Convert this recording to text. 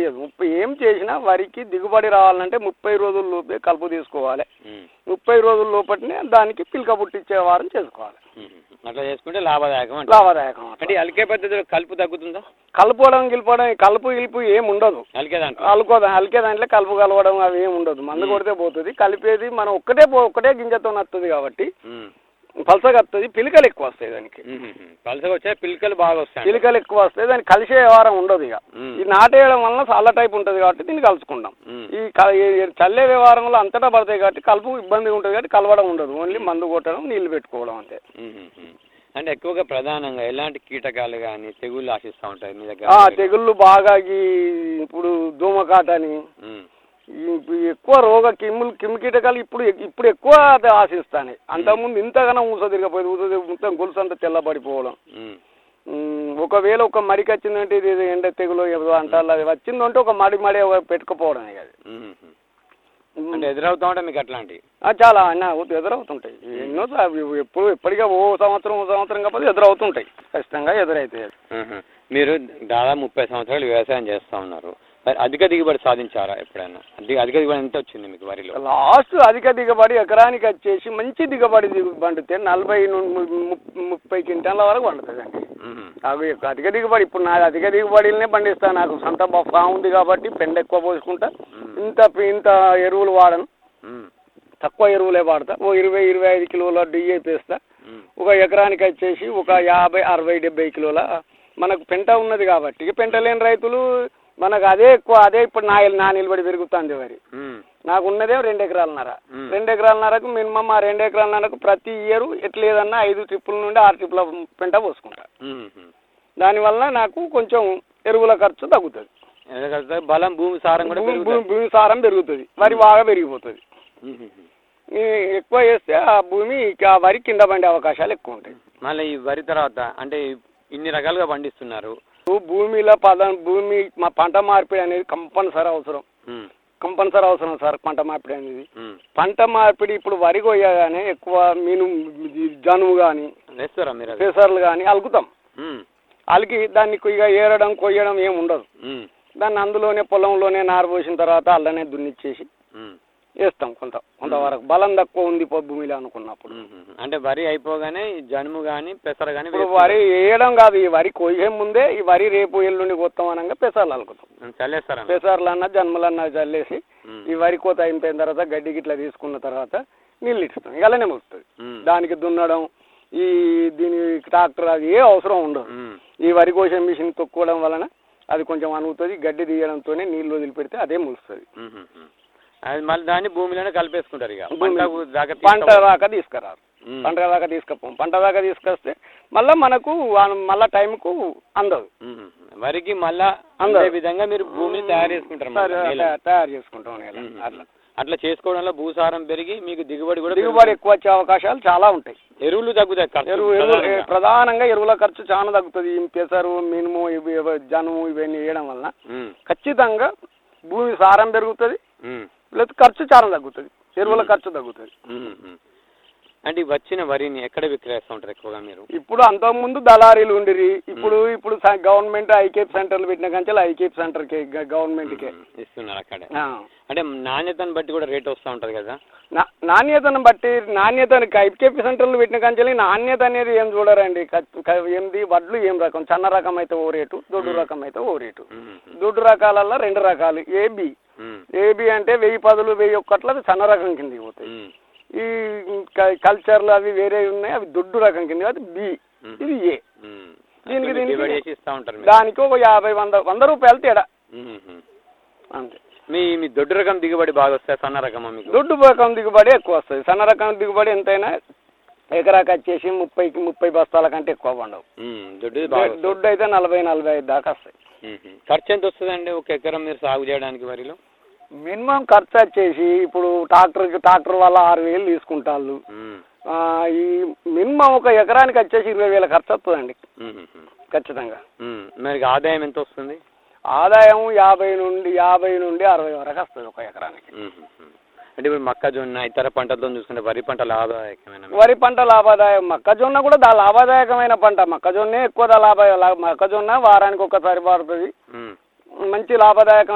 కనిపించదు ముప్పై ఏం చేసినా వరికి దిగుబడి రావాలంటే ముప్పై రోజుల లోపే కలుపు తీసుకోవాలి ఉమ్, ముప్పై రోజుల లోపటినే దానికి పిలక పుట్టించే వారం చేసుకోవాలి ఉమ్. అట్లా చేసుకుంటే లాభదాయకం అంటే లాభదాయకం అట్లా. అంటే అలికే పద్ధతిలో కలుపు తగ్గుతుందా కలుపుకోవడం గిలుపుకోవడం కలుపు గిలుపు ఏం ఉండదు అలికే దాంట్లో అలుకోదా అలికే దాంట్లో కలుపు కలవడం అవి ఏం ఉండదు మందు కొడితే పోతుంది కలిపేది మనం ఒక్కటే పో- ఒక్కటే గింజతో నత్తుంది కాబట్టి ఉమ్, పలసగా వస్తుంది పిలికలు ఎక్కువ వస్తాయి దానికి ఉమ్, ఉమ్. పలసగా వచ్చే పిలకలు బాగా వస్తాయి పిలికలు ఎక్కువ వస్తాయి దానికి కలిసే వ్యవహారం ఉండదు ఇక ఉమ్, ఈ నాటేయడం వలన చాలా టైప్ ఉంటుంది కాబట్టి దీన్ని కలుసుకుంటాం ఉమ్, ఈ క- ఈ చల్లే వ్యవహారంలో అంతటా పడతాయి కాబట్టి కలుపు ఇబ్బంది ఉంటుంది కాబట్టి కలవడం ఉండదు ఓన్లీ మందు కొట్టడం నీళ్లు పెట్టుకోవడం అంతే ఉమ్, ఉమ్, ఉమ్. అంటే ఎక్కువగా ప్రధానంగా ఎలాంటి కీటకాలు కానీ తెగుళ్ళు ఆశిస్తూ ఉంటాయి మీ ఆ, దగ్గర తెగుళ్ళు బాగా ఈ ఇప్పుడు దోమకాటని ఉమ్, ఈ ఇప్పుడు ఎక్కువ రోగ కిమ్ములు కిమ్ కీటకాలు ఇప్పుడు ఇప్పుడు ఎక్కువ అది ఆశిస్తాయి అంతకుముందు ఇంతగానో ఊస తిరగపోయేది ఊస తిరిగి మొత్తం గొలుసు అంతా తెల్లబడిపోవడం ఉమ్, ఉమ్, ఒకవేళ ఒక మడికి వచ్చిందంటే ఇది ఇది ఎండ తెగులు ఏదో అంటారు అది వచ్చిందంటే ఒక మడి మడి ఒక పెట్టుకుపోవడం ఇక అది ఉమ్, ఉమ్. అంటే ఎదురవుతా ఉంటాయి మీకు అట్లాంటివి ఆ, చాలా అన్న ఎదురవుతుంటాయి ఎన్నో సా- అవి ఎప్పుడు ఎప్పటిగా ఓ సంవత్సరం ఓ సంవత్సరం కాకపోతే ఎదురవుతుంటాయి ఖచ్చితంగా ఎదురైతాయి ఆహా. మీరు దాదాపు ముప్పై సంవత్సరాలు వ్యవసాయం చేస్తూ ఉన్నారు మరి అధిక దిగుబడి సాధించారా ఎప్పుడైనా అధిక అధిక దిగుబడి ఎంత వచ్చింది మీకు వరిలో లాస్ట్ అధిక దిగుబడి ఎకరానికి వచ్చేసి మంచి దిగుబడి దిగు పండితే నలభై నుండి ము- ము- ముప్పై క్వింటాల వరకు పండుతుందండి ఉమ్, నాకు ఎక్కువ అధిక దిగుబడి ఇప్పుడు నాది అధిక దిగుబడిలనే పండిస్తాను నాకు సొంత బఫా ఉంది కాబట్టి పెండ ఎక్కువ పోసుకుంటా ఇంత ఇంత ఎరువులు వాడను ఉమ్, తక్కువ ఎరువులే వాడతా ఓ ఇరవై ఇరవై ఐదు కిలోల డిఏపి వేస్తా ఉమ్, ఒక ఎకరానికి వచ్చేసి ఒక యాభై అరవై డెబ్బై కిలోల మనకు పెంట ఉన్నది కాబట్టి ఇక పెంట లేని రైతులు మనకు అదే ఎక్కువ అదే ఇప్పుడు నా నా నిలబడి పెరుగుతుంది వరి ఉమ్, నాకు ఉన్నదే రెండు ఎకరాలన్నర మ్మ్. రెండు ఎకరాలన్నరకు మినిమం ఆ రెండు ఎకరాలన్నరకు ప్రతి ఇయర్ ఎట్లేదన్నా ఐదు ట్రిప్పుల నుండి ఆరు ట్రిప్పుల పెంట పోసుకుంటా ఉమ్, ఉమ్. దానివల్ల నాకు కొంచెం ఎరువుల ఖర్చు తగ్గుతుంది ఎందుకంటే బలం భూమి సారం కూడా భూమి పెరుగుతుంది భూమి- భూమి సారం పెరుగుతుంది వరి బాగా పెరిగిపోతుంది ఉమ్, ఉమ్, ఉమ్. ఈ ఎక్కువ చేస్తే ఆ భూమి ఆ వరి కింద పండే అవకాశాలు ఎక్కువ ఉంటాయి మళ్ళీ ఈ వరి తర్వాత అంటే ఇన్ని రకాలుగా పండిస్తున్నారు భూమిలో పద భూమి మా పంట మార్పిడి అనేది కంపల్సరీ అవసరం ఉమ్, కంపల్సరీ అవసరం సార్ పంట మార్పిడి అనేది ఉమ్. పంట మార్పిడి ఇప్పుడు వరి కొయ్యగానే ఎక్కువ మీను జనుము కానీ వేస్తారా మీరు అది? పెసర్లు కానీ అలుకుతాం ఉమ్, అలికి దాన్ని ఇక ఏరడం కొయ్యడం ఏం ఉండదు ఉమ్, దాన్ని అందులోనే పొలంలోనే నారు పోసిన తర్వాత అల్లనే దున్నిచ్చేసి ఉమ్, వేస్తాం కొంత కొంతవరకు బలం తక్కువ ఉంది పో భూమిలో అనుకున్నప్పుడు ఉమ్, ఉమ్. అంటే వరి అయిపోగానే ఈ జనుము కానీ పెసర కానీ ఇప్పుడు వరి వేయడం కాదు ఈ వరి కొయ్యే ముందే ఈ వరి రేపు ఎల్లుండి కొత్తాం అనగా పెసర్లు అలుకుతాం చల్లేస్తారా మీరు? పెసర్లన్నా జన్మలన్నా చల్లేసి ఉమ్, ఈ వరి కోత అయిపోయిన తర్వాత గడ్డి గిట్ల తీసుకున్న తర్వాత నీళ్ళు ఇస్తాం ఇక అలానే ముగుతుంది ఉమ్, దానికి దున్నడం ఈ దీని ట్రాక్టర్ అది ఏ అవసరం ఉండదు ఉమ్, ఈ వరి కోసే మిషన్ తొక్కుకోవడం వలన అది కొంచెం అనుగుతుంది గడ్డి తీయడంతోనే నీళ్లు వదిలిపెడితే అదే ములుస్తుంది ఉమ్, ఉమ్, ఉమ్. అది మళ్ళీ దాన్ని భూమిలోనే కలిపేసుకుంటారు ఇక భూమి- పంట దాకా పంట తీసుకోవాలి. దాకా తీసుకురారు ఉమ్, పంట దాకా తీసుకపోం పంట దాకా తీసుకొస్తే మళ్ళీ మనకు వా- మళ్ళా టైంకు అందదు ఉమ్, ఉమ్. వరికి మళ్ళా అందరూ. అందే విధంగా మీరు భూమిని తయారు చేసుకుంటారు మళ్ళా సరే, నేల. తయా- తయారు చేసుకుంటాం నేల. ఉమ్, అట్లా అట్లా చేసుకోవడంలో భూసారం పెరిగి మీకు దిగుబడి కూడా దిగుబడి ఎక్కువ వచ్చే అవకాశాలు చాలా ఉంటాయి పెరుగుతుంది. ఎరువులు తగ్గుతాయి ఖర్చు ఎరువు ఎరువు ప్రధానంగా. ప్రధానంగా ఎరువుల ఖర్చు చాలా తగ్గుతుంది ఈ పెసరు మినుము ఇవి ఇవి జనుము ఇవన్నీ వేయడం వలన ఉమ్, ఖచ్చితంగా భూమి సారం పెరుగుతుంది ఉమ్, ప్లస్ ఖర్చు చాలా తగ్గుతుంది ఎరువుల ఖర్చు తగ్గుతుంది ఉమ్, ఉమ్. అంటే ఈ వచ్చిన వరిని ఎక్కడ విక్రయిస్తూ ఉంటారు ఎక్కువగా మీరు ఇప్పుడు అంతకుముందు దళారీలు ఉండిరి ఇప్పుడు ఇప్పుడు స- గవర్నమెంట్ ఐకేప్ సెంటర్లు పెట్టిన కంచెలు ఐకేప్ సెంటర్కి గవర్నమెంట్కే ఉమ్, ఇస్తున్నారు అక్కడే ఆ. అంటే నాణ్యతను బట్టి కూడా రేట్ వస్తూ ఉంటుంది కదా నా- నాణ్యతను బట్టి నాణ్యతను ఐకేపీ సెంటర్లు పెట్టిన కంచెలు నాణ్యత అనేది ఏం చూడరండి క- క- ఏంది వడ్లు ఏం రకం చిన్న రకం అయితే ఓ రేటు దొడ్డు రకం అయితే ఓ రేటు ఉమ్, ఉమ్, దొడ్డు రకాలల్లో రెండు రకాలు ఏబి ఉమ్, ఏబి అంటే వెయ్యి పదులు వెయ్యి ఒక్కట్లు అది సన్న రకం కిందకి పోతాయి ఉమ్, ఈ క- కల్చర్లు అవి వేరే ఉన్నాయి అవి దొడ్డు రకం కింద అది బి ఉమ్. ఇది ఏ ఉమ్. దీనికి అట్లా దీనికి డివైడ్ చేసి ఇస్తూ ఉంటారు మీరు. దానికి ఒక యాభై వంద వంద రూపాయలు తేడా ఉమ్, ఉమ్. అంతే మీ మీ దొడ్డు రకం దిగుబడి బాగా వస్తాయి సన్న రకమా మీకు దొడ్డు రకం దిగుబడి ఎక్కువ వస్తుంది సన్న రకం దిగుబడి ఎంతైనా ఎకరాకి వచ్చేసి ముప్పైకి ముప్పై బస్తాల కంటే ఎక్కువ పండవు ఉమ్, దొడ్డుది బాగా వస్తుంది. దొడ్డు అయితే నలభై నలభై ఐదు దాకా వస్తాయి ఉమ్, ఉమ్. ఖర్చు ఎంత వస్తుందండి ఒక ఎకరం మీరు సాగు చేయడానికి వరిలో మినిమం ఖర్చు వచ్చేసి ఇప్పుడు ట్రాక్టర్కి ట్రాక్టర్ వల్ల ఆరు వేలు తీసుకుంటాళ్ళు ఉమ్, ఆ, ఈ మినిమం ఒక ఎకరానికి వచ్చేసి ఇరవై వేల ఖర్చు వస్తుందండి ఉమ్, ఉమ్, ఉమ్. ఖచ్చితంగా ఉమ్, మరి ఆదాయం ఎంత వస్తుంది ఆదాయం యాభై నుండి యాభై నుండి అరవై వరకు వస్తుంది ఒక ఎకరానికి ఉమ్, ఉమ్, ఉమ్. అంటే ఇప్పుడు మొక్కజొన్న ఇతర పంటలతో చూసుకుంటే వరి పంట లాభదాయకమైన వరి పంట లాభదాయకం మొక్కజొన్న కూడా దా లాభదాయకమైన పంట మొక్కజొన్నే ఎక్కువ దా లాభ లా- మొక్కజొన్న వారానికి ఒక్కసారి పడుతుంది మంచి లాభదాయకం